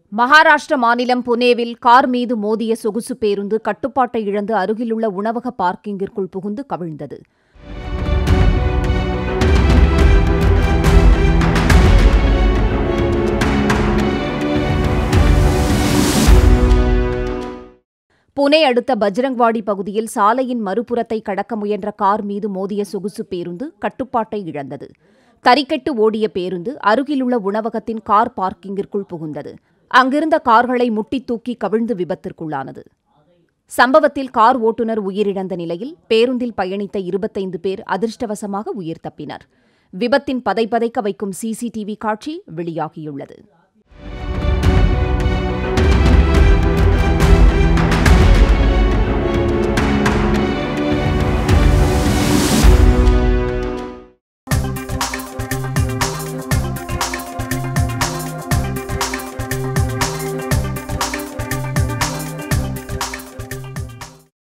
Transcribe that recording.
மகாராஷ்டிர மாநிலம் புனேவில் கார் மீது மோதிய சொகுசு பேருந்து கட்டுப்பாட்டை இழந்து அருகிலுள்ள உணவக பார்க்கிங்கிற்குள் புகுந்து கவிழ்ந்தது புனே அடுத்த பஜ்ரங்வாடி பகுதியில் சாலையின் மறுபுறத்தை கடக்க முயன்ற கார் மீது மோதிய சொகுசு பேருந்து கட்டுப்பாட்டை இழந்தது தறிக்கெட்டு ஓடிய பேருந்து அருகிலுள்ள உணவகத்தின் கார் பார்க்கிங்கிற்குள் புகுந்தது அங்கிருந்த கார்களை முட்டித் தூக்கி கவிழ்ந்து விபத்திற்குள்ளானது சம்பவத்தில் கார் ஓட்டுநர் உயிரிழந்த நிலையில் பேருந்தில் பயணித்த இருபத்தைந்து பேர் அதிர்ஷ்டவசமாக உயிர் தப்பினர் விபத்தின் பதைபதைக்க வைக்கும் சிசிடிவி காட்சி வெளியாகியுள்ளது